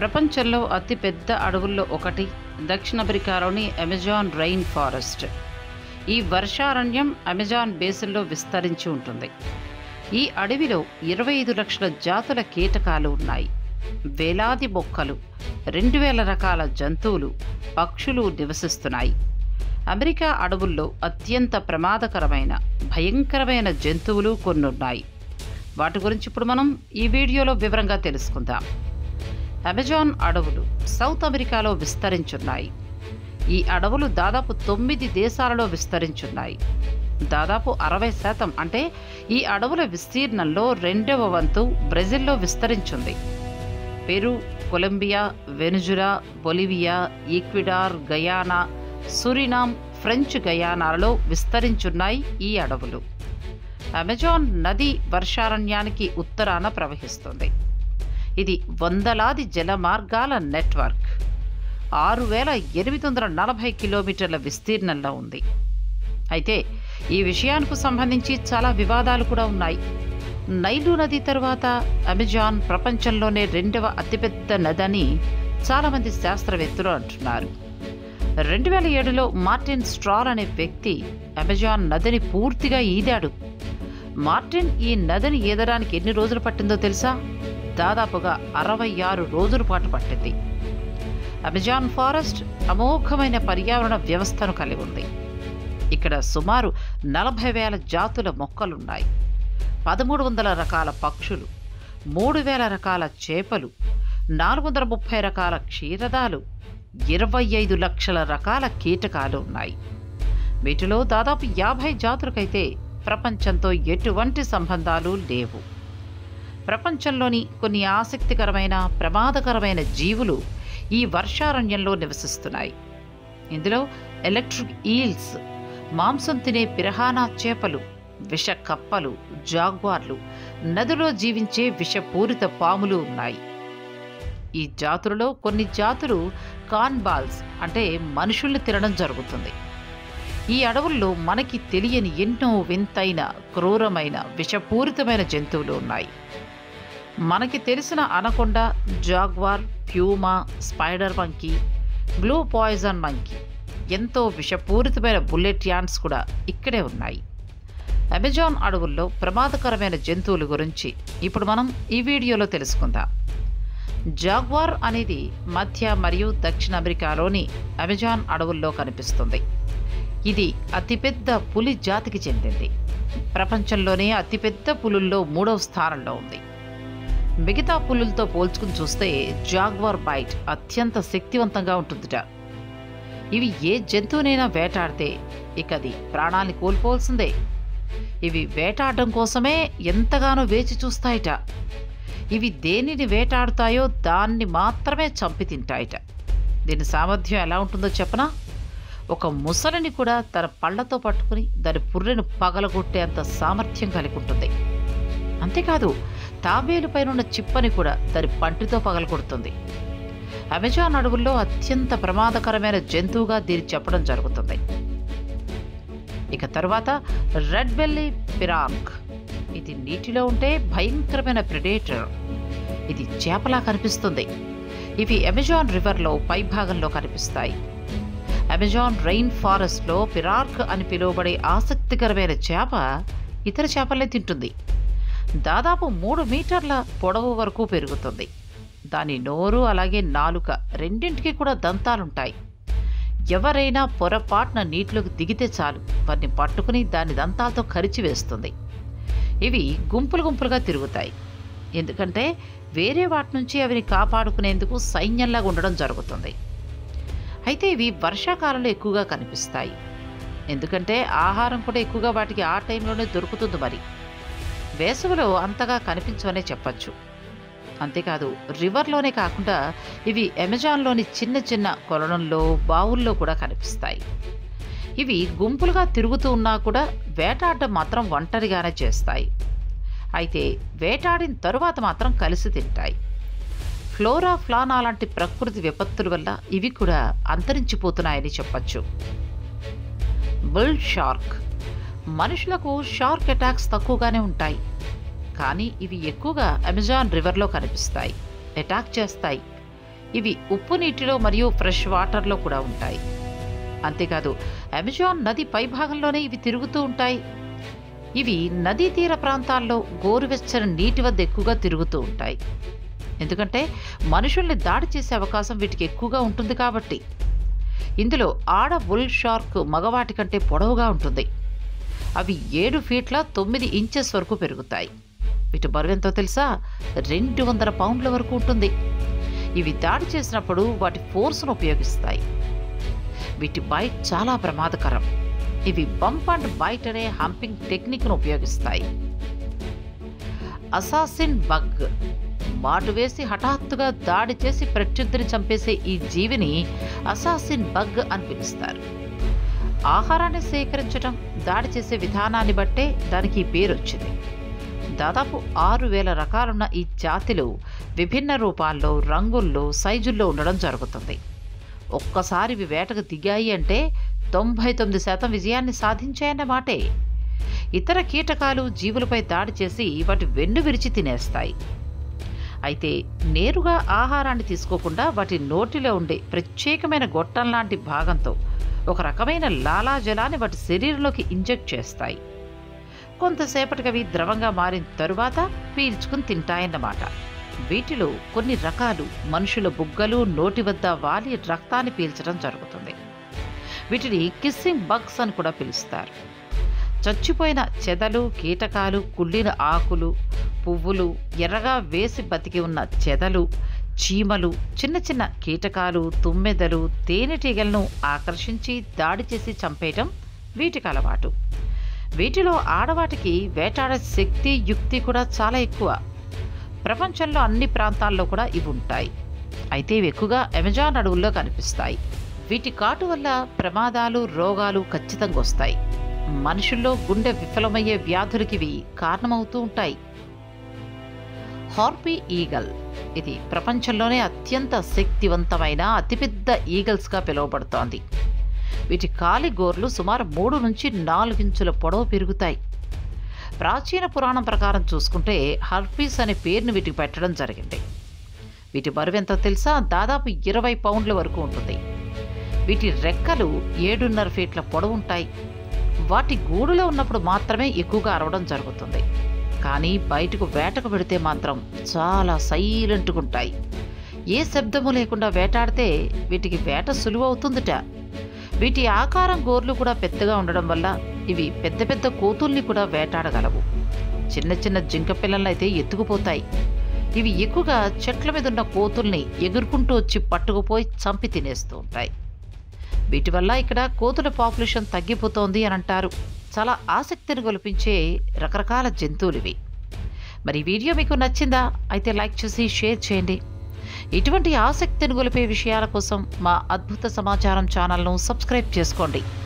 ప్రపంచంలో అతిపెద్ద అడవుల్లో ఒకటి దక్షిణ అమెరికాలోని అమెజాన్ రైన్ ఫారెస్ట్ ఈ వర్షారణ్యం అమెజాన్ బేసిన్లో విస్తరించి ఉంటుంది ఈ అడవిలో ఇరవై ఐదు లక్షల జాతుల కీటకాలు ఉన్నాయి వేలాది మొక్కలు రెండు వేల రకాల జంతువులు పక్షులు నివసిస్తున్నాయి అమెరికా అడవుల్లో అత్యంత ప్రమాదకరమైన భయంకరమైన జంతువులు కొన్నున్నాయి వాటి గురించి ఇప్పుడు మనం ఈ వీడియోలో వివరంగా తెలుసుకుందాం అమెజాన్ అడవులు సౌత్ అమెరికాలో విస్తరించున్నాయి ఈ అడవులు దాదాపు తొమ్మిది దేశాలలో విస్తరించున్నాయి దాదాపు అరవై శాతం అంటే ఈ అడవుల విస్తీర్ణంలో రెండవ వంతు బ్రెజిల్లో విస్తరించింది Peru Colombia Venezuela Bolivia Ecuador Guyana Suriname French గయానాలలో విస్తరించున్నాయి ఈ అడవులు అమెజాన్ నది వర్షారణ్యానికి ఉత్తరాన ప్రవహిస్తుంది ఇది వందలాది జల మార్గాల నెట్వర్క్ ఆరు వేల ఎనిమిది వందల నలభై కిలోమీటర్ల విస్తీర్ణంలో ఉంది అయితే ఈ విషయానికి సంబంధించి చాలా వివాదాలు కూడా ఉన్నాయి నైలు నది తరువాత అమెజాన్ ప్రపంచంలోనే రెండవ అతిపెద్ద నదని చాలామంది శాస్త్రవేత్తలు అంటున్నారు రెండు వేల ఏడులో మార్టిన్ స్ట్రాల్ అనే వ్యక్తి అమెజాన్ నదిని పూర్తిగా ఈదాడు మార్టిన్ ఈ నదిని ఈదడానికి ఎన్ని రోజులు పట్టిందో తెలుసా దాదాపుగా అరవై ఆరు రోజుల పాటు పట్టింది అమెజాన్ ఫారెస్ట్ అమోఘమైన పర్యావరణ వ్యవస్థను కలిగి ఉంది ఇక్కడ సుమారు నలభై వేల జాతుల మొక్కలున్నాయి పదమూడు వందల రకాల పక్షులు మూడు వేల రకాల చేపలు నాలుగు వందల ముప్పై రకాల క్షీరదాలు ఇరవై ఐదు లక్షల రకాల కీటకాలు ఉన్నాయి వీటిలో దాదాపు యాభై జాతులకైతే ప్రపంచంతో ఎటువంటి సంబంధాలు లేవు ప్రపంచంలోని కొన్ని ఆసక్తికరమైన ప్రమాదకరమైన జీవులు ఈ వర్షారణ్యంలో నివసిస్తున్నాయి ఇందులో ఎలక్ట్రిక్ ఈల్స్ మాంసం తినే పిరహానా చేపలు విష కప్పలు జాగ్వార్లు నదిలో జీవించే విషపూరిత పాములు ఉన్నాయి ఈ జాతులలో కొన్ని జాతులు కాన్బాల్స్ అంటే మనుషుల్ని తినడం జరుగుతుంది ఈ అడవుల్లో మనకి తెలియని ఎన్నో వింతైన క్రూరమైన విషపూరితమైన జంతువులు ఉన్నాయి మనకి తెలిసిన anaconda jaguar puma spider monkey blue poison monkey ఎంతో విషపూరితమైన బుల్లెట్ యాన్స్ కూడా ఇక్కడే ఉన్నాయి అమెజాన్ అడవుల్లో ప్రమాదకరమైన జంతువుల గురించి ఇప్పుడు మనం ఈ వీడియోలో తెలుసుకుందాం జాగ్వార్ అనేది మధ్య మరియు దక్షిణ అమెరికాలోని అమెజాన్ అడవుల్లో కనిపిస్తుంది ఇది అతిపెద్ద పులి జాతికి చెందింది ప్రపంచంలోనే అతిపెద్ద పులుల్లో మూడవ స్థానంలో ఉంది మిగతా పులులతో పోల్చుకుని చూస్తే జాగ్వార్ బైట్ అత్యంత శక్తివంతంగా ఉంటుందిట ఇవి ఏ జంతువునైనా వేటాడితే ఇక అది ప్రాణాన్ని కోల్పోవాల్సిందే ఇవి వేటాడడం కోసమే ఎంతగానో వేచి చూస్తాయిట ఇవి దేనిని వేటాడుతాయో దాన్ని మాత్రమే చంపి తింటాయిట దీని సామర్థ్యం ఎలా ఉంటుందో చెప్పనా ఒక ముసలిని కూడా తన పళ్ళతో పట్టుకుని దాని పుర్రెను పగలగొట్టేంత సామర్థ్యం కలిగి ఉంటుంది అంతేకాదు తాబేలు పైన ఉన్న చిప్పని కూడా దాని పంటితో పగలగొడుతుంది అమెజాన్ అడవుల్లో అత్యంత ప్రమాదకరమైన జంతువుగా దీన్ని చెప్పడం జరుగుతుంది ఇక తర్వాత రెడ్ బెల్లీ పిరాంక్ ఇది నీటిలో ఉంటే భయంకరమైన ప్రిడేటర్ ఇది చేపలా కనిపిస్తుంది ఇవి అమెజాన్ రివర్లో పైభాగంలో కనిపిస్తాయి అమెజాన్ రెయిన్ ఫారెస్ట్లో పిరార్క్ అని పిలువబడే ఆసక్తికరమైన చేప ఇతర చేపలనే తింటుంది దాదాపు మూడు మీటర్ల పొడవు వరకు పెరుగుతుంది దాని నోరు అలాగే నాలుక రెండింటికి కూడా దంతాలుంటాయి ఎవరైనా పొరపాటున నీటిలోకి దిగితే చాలు వారిని పట్టుకుని దాని దంతాలతో కరిచి వేస్తుంది ఇవి గుంపులు గుంపులుగా తిరుగుతాయి ఎందుకంటే వేరే వాటి నుంచి అవిని కాపాడుకునేందుకు సైన్యంలాగా ఉండడం జరుగుతుంది అయితే ఇవి వర్షాకాలంలో ఎక్కువగా కనిపిస్తాయి ఎందుకంటే ఆహారం కూడా ఎక్కువగా వాటికి ఆ టైంలోనే దొరుకుతుంది మరి వేసవిలో అంతగా కనిపించవనే చెప్పచ్చు అంతేకాదు రివర్లోనే కాకుండా ఇవి అమెజాన్లోని చిన్న చిన్న కొలనంలో బావుల్లో కూడా కనిపిస్తాయి ఇవి గుంపులుగా తిరుగుతూ ఉన్నా కూడా వేటాడడం మాత్రం ఒంటరిగానే చేస్తాయి అయితే వేటాడిన తరువాత మాత్రం కలిసి తింటాయి ఫ్లోరా ఫ్లానా లాంటి ప్రకృతి విపత్తుల వల్ల ఇవి కూడా అంతరించిపోతున్నాయని చెప్పచ్చు బుల్ షార్క్ మనుషులకు షార్క్ అటాక్స్ తక్కువగానే ఉంటాయి కానీ ఇవి ఎక్కువగా అమెజాన్ రివర్లో కనిపిస్తాయి అటాక్ చేస్తాయి ఇవి ఉప్పు నీటిలో మరియు ఫ్రెష్ వాటర్లో కూడా ఉంటాయి అంతేకాదు అమెజాన్ నది పైభాగంలోనే ఇవి తిరుగుతూ ఉంటాయి ఇవి నదీ తీర ప్రాంతాల్లో గోరువెచ్చని నీటి వద్ద ఎక్కువగా తిరుగుతూ ఉంటాయి ఎందుకంటే మనుషుల్ని దాడి చేసే అవకాశం వీటికి ఎక్కువగా ఉంటుంది కాబట్టి ఇందులో ఆడ బుల్ షార్క్ మగవాటి కంటే పొడవుగా ఉంటుంది అవి ఏడు ఫీట్ల తొమ్మిది ఇంచెస్ వరకు పెరుగుతాయి వీటి బరువు ఎంతో తెలుసా రెండు వందల పౌండ్ల వరకు ఉంటుంది ఇవి దాడి చేసినప్పుడు వాటి ఫోర్స్ను ఉపయోగిస్తాయి వీటి బైట్ చాలా ప్రమాదకరం ఇవి బంప్ అండ్ బైట్ అనే హంపింగ్ టెక్నిక్ను ఉపయోగిస్తాయి అసాసిన్ బగ్ మాటు వేసి హఠాత్తుగా దాడి చేసి ప్రత్యర్థిని చంపేసే ఈ జీవిని అసాసిన్ బగ్ అని పిలుస్తారు ఆహారాన్ని సేకరించడం దాడి చేసే విధానాన్ని బట్టే దానికి ఈ పేరు వచ్చింది దాదాపు ఆరు వేల రకాలున్న ఈ జాతిలో విభిన్న రూపాల్లో రంగుల్లో సైజుల్లో ఉండడం జరుగుతుంది ఒక్కసారి ఇవి వేటకు దిగాయి అంటే తొంభై తొమ్మిది శాతం విజయాన్ని సాధించాయన్న మాటే ఇతర కీటకాలు జీవులపై దాడి చేసి వాటి వెన్ను విరిచి తినేస్తాయి అయితే నేరుగా ఆహారాన్ని తీసుకోకుండా వాటి నోటిలో ఉండే ప్రత్యేకమైన గొట్టం లాంటి భాగంతో ఒక రకమైన లాలాజలాన్ని వాటి శరీరంలోకి ఇంజెక్ట్ చేస్తాయి కొంతసేపటికి అవి ద్రవంగా మారిన తరువాత పీల్చుకుని తింటాయన్నమాట వీటిలో కొన్ని రకాలు మనుషుల బుగ్గలు నోటి వద్ద వాలి రక్తాన్ని పీల్చడం జరుగుతుంది వీటిని కిస్సింగ్ బగ్స్ అని కూడా పిలుస్తారు చచ్చిపోయిన చెదలు కీటకాలు కుళ్ళిన ఆకులు పువ్వులు ఎర్రగా వేసి బతికి ఉన్న చెదలు చీమలు చిన్న చిన్న కీటకాలు తుమ్మెదలు తేనెటీగలను ఆకర్షించి దాడి చేసి చంపేయటం వీటికి అలవాటు వీటిలో ఆడవాటికి వేటాడే శక్తి యుక్తి కూడా చాలా ఎక్కువ ప్రపంచంలో అన్ని ప్రాంతాల్లో కూడా ఇవి ఉంటాయి అయితే ఇవి ఎక్కువగా అమెజాన్ అడవుల్లో కనిపిస్తాయి వీటి కాటు వల్ల ప్రమాదాలు రోగాలు ఖచ్చితంగా వస్తాయి మనుషుల్లో గుండె విఫలమయ్యే వ్యాధులకి ఇవి కారణమవుతూ ఉంటాయి హార్పీ ఈగల్ ఇది ప్రపంచంలోనే అత్యంత శక్తివంతమైన అతిపెద్ద ఈగల్స్గా పిలువబడుతోంది వీటి కాలి గోర్లు సుమారు మూడు నుంచి నాలుగించుల పొడవు పెరుగుతాయి ప్రాచీన పురాణం ప్రకారం చూసుకుంటే హర్పీస్ అనే పేరును వీటికి పెట్టడం జరిగింది వీటి బరువు ఎంతో తెలుసా దాదాపు ఇరవై పౌండ్ల వరకు ఉంటుంది వీటి రెక్కలు ఏడున్నర ఫీట్ల పొడవు ఉంటాయి వాటి గూడులో ఉన్నప్పుడు మాత్రమే ఎక్కువగా అరవడం జరుగుతుంది కానీ బయటకు వేటకు పెడితే మాత్రం చాలా సైలెంట్గా ఉంటాయి ఏ శబ్దము లేకుండా వేటాడితే వీటికి వేట సులువు అవుతుందిట వీటి ఆకారం గోర్లు కూడా పెద్దగా ఉండడం వల్ల ఇవి పెద్ద పెద్ద కోతుల్ని కూడా వేటాడగలవు చిన్న చిన్న జింక పిల్లలను అయితే ఎత్తుకుపోతాయి ఇవి ఎక్కువగా చెట్ల మీద ఉన్న కోతుల్ని ఎగురుకుంటూ వచ్చి పట్టుకుపోయి చంపి తినేస్తూ ఉంటాయి వీటి వల్ల ఇక్కడ కోతుల పాపులేషన్ తగ్గిపోతోంది అని అంటారు చాలా ఆసక్తిని గొలిపించే రకరకాల జంతువులు ఇవి మరి ఈ వీడియో మీకు నచ్చిందా అయితే లైక్ చేసి షేర్ చేయండి ఇటువంటి ఆసక్తిని గొలిపే విషయాల కోసం మా అద్భుత సమాచారం ఛానల్ను సబ్స్క్రైబ్ చేసుకోండి